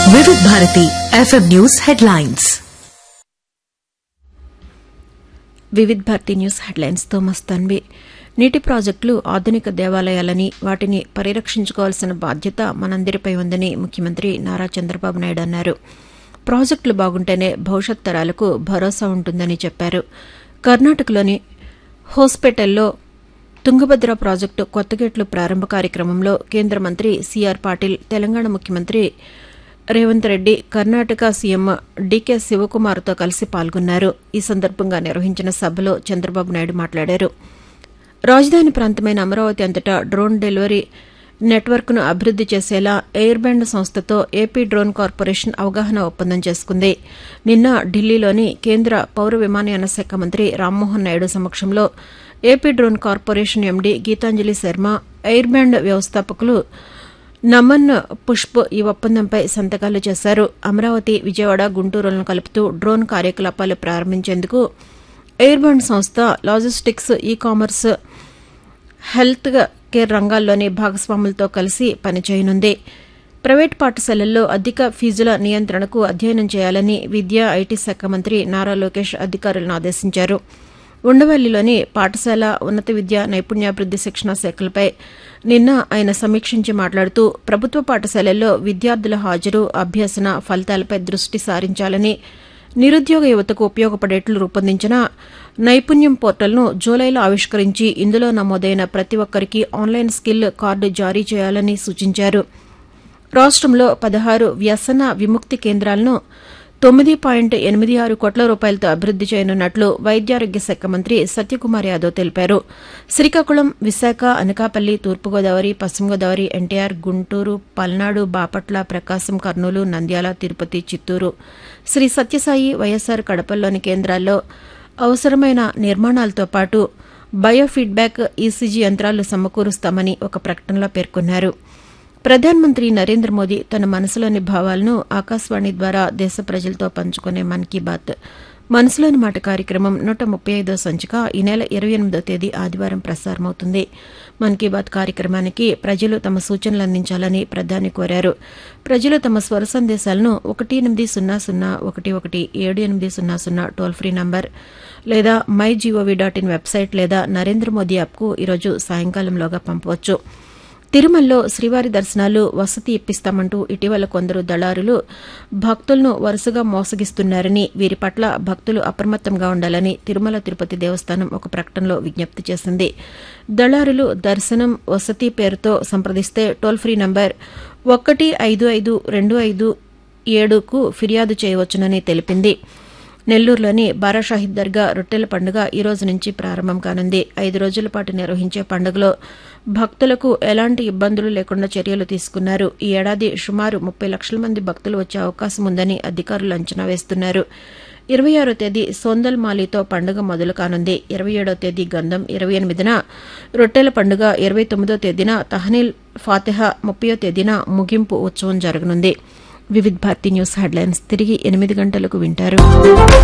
వివిధ Bharati FM news headlines Vividh Bharati news హెడ్లైన్స్తో మస్తాన్వి నీటి ప్రాజెక్టులు ఆధునిక దేవాలయాలని వాటిని పరిరక్షించుకోవాల్సిన బాధ్యత మనందరిపై ఉందని ముఖ్యమంత్రి నారా చంద్రబాబు నాయుడు అన్నారు ప్రాజెక్టులు బాగుంటేనే భవిష్యత్ తరాలకు భరోసా ఉంటుందని చెప్పారు కర్ణాటకలోని హోస్పేటల్లో తుంగభద్ర ప్రాజెక్టు కొత్త గేట్లు ప్రారంభ కార్యక్రమంలో కేంద్ర మంత్రి సిఆర్ పాటిల్ తెలంగాణ ముఖ్యమంత్రి రేవంత్ రెడ్డి కర్ణాటక సీఎం డీకే శివకుమార్తో కలిసి పాల్గొన్నారు ఈ సందర్భంగా నిర్వహించిన సభలో చంద్రబాబు నాయుడు మాట్లాడారు రాజధాని ప్రాంతమైన అమరావతి అంతటా డ్రోన్ డెలివరీ నెట్వర్క్ను అభివృద్ది చేసేలా ఎయిర్బ్యాండ్ సంస్థతో ఏపీ డ్రోన్ కార్పొరేషన్ అవగాహన ఒప్పందం చేసుకుంది నిన్న ఢిల్లీలోని కేంద్ర పౌర విమానయాన శాఖ మంత్రి రామ్మోహన్ నాయుడు సమక్షంలో AP drone corporation MD Geetanjali Sharma Airbound వ్యవస్థాపకులు నమన్ పుష్ప్ ఈ ఒప్పందంపై సంతకాలు చేశారు అమరావతి విజయవాడ గుంటూరులను కలుపుతూ డ్రోన్ కార్యకలాపాలు ప్రారంభించేందుకు ఎయిర్బండ్ సంస్థ logistics e commerce health care రంగాల్లోని భాగస్వాములతో కలిసి పనిచేయనుంది ప్రైవేట్ పాఠశాలల్లో అధిక ఫీజుల నియంత్రణకు అధ్యయనం చేయాలని విద్యా ఐటీ శాఖ మంత్రి నారా లోకేష్ అధికారులను ఆదేశించారు ఉండవల్లిలోని పాఠశాల ఉన్నత విద్య నైపుణ్యాభివృద్ది శిక్షణ శాఖలపై నిన్న ఆయన సమీక్షించి మాట్లాడుతూ ప్రభుత్వ పాఠశాలల్లో విద్యార్థుల హాజరు అభ్యసన ఫలితాలపై దృష్టి సారించాలని నిరుద్యోగ యువతకు ఉపయోగపడేట్లు రూపొందించిన నైపుణ్యం పోర్టల్ను జూలైలో ఆవిష్కరించి ఇందులో నమోదైన ప్రతి ఒక్కరికి ఆన్లైన్ స్కిల్ కార్డు జారీ చేయాలని సూచించారు రాష్టంలో పదహారు వ్యసన విముక్తి కేంద్రాలను తొమ్మిది పాయింట్ ఎనిమిది ఆరు కోట్ల రూపాయలతో అభివృద్ది చేయనున్నట్లు వైద్యారోగ్య శాఖ మంత్రి సత్యకుమార్ యాదవ్ తెలిపారు శ్రీకాకుళం విశాఖ అనకాపల్లి తూర్పుగోదావరి పశ్చిమ గోదావరి ఎన్టీఆర్ గుంటూరు పల్నాడు బాపట్ల ప్రకాశం కర్నూలు నంద్యాల తిరుపతి చిత్తూరు శ్రీ సత్యసాయి వైఎస్సార్ కడపల్లోని కేంద్రాల్లో అవసరమైన నిర్మాణాలతో పాటు బయోఫీడ్బ్యాక్ ఈసీజీ యంత్రాలు సమకూరుస్తామని ఒక ప్రకటనలో పేర్కొన్నారు ప్రధానమంత్రి నరేంద్ర మోదీ తన మనసులోని భావాలను ఆకాశవాణి ద్వారా దేశ ప్రజలతో పంచుకునే మన్ కీ బాత్ మనసులోని మాట కార్యక్రమం నూట ముప్పై ఐదో సంచిక ఈ నెల ఇరవై ఎనిమిదో తేదీ ఆదివారం ప్రసారమవుతుంది మన్ కీ బాత్ కార్యక్రమానికి ప్రజలు తమ సూచనలు అందించాలని ప్రధాని కోరారు ప్రజలు తమ స్వర సందేశాలను ఒకటి ఎనిమిది సున్నా సున్నా ఒకటి ఒకటి ఏడు ఎనిమిది సున్నా సున్నా టోల్ ఫ్రీ నంబర్ లేదా my G O V dot in website లేదా నరేంద్ర మోదీ యాప్కు ఈరోజు సాయంకాలంలోగా పంపవచ్చు తిరుమలలో శ్రీవారి దర్శనాలు వసతి ఇప్పిస్తామంటూ ఇటీవల కొందరు దళారులు భక్తులను వరుసగా మోసగిస్తున్నారని వీరి పట్ల భక్తులు అప్రమత్తంగా ఉండాలని తిరుమల తిరుపతి దేవస్థానం ఒక ప్రకటనలో విజ్ఞప్తి చేసింది దళారులు దర్శనం వసతి పేరుతో సంప్రదిస్తే టోల్ ఫ్రీ నంబర్ ఒకటి ఐదు ఐదు రెండు ఐదు ఏడుకు ఫిర్యాదు చేయవచ్చునని తెలిపింది నెల్లూరులోని బారాషాహిద్ దర్గా రొట్టెల పండుగ ఈ రోజు నుంచి ప్రారంభం కానుంది ఐదు రోజుల పాటు నిర్వహించే పండుగలో భక్తులకు ఎలాంటి ఇబ్బందులు లేకుండా చర్యలు తీసుకున్నారు ఈ ఏడాది సుమారు ముప్పై లక్షల మంది భక్తులు వచ్చే అవకాశం ఉందని అధికారులు అంచనా వేస్తున్నారు ఇరవై ఆరో తేదీ సోందల్ మాలితో పండుగ మొదలు కానుంది ఇరవై ఏడో తేదీ గంధం ఇరవై ఎనిమిదిన రొట్టెల పండుగ ఇరవై తొమ్మిదో తేదీన తహనీల్ ఫాతిహ ముప్పయో తేదీన ముగింపు ఉత్సవం జరగనుంది వివిధ్ భారతి న్యూస్ హెడ్లైన్స్ తిరిగి ఎనిమిది గంటలకు వింటారు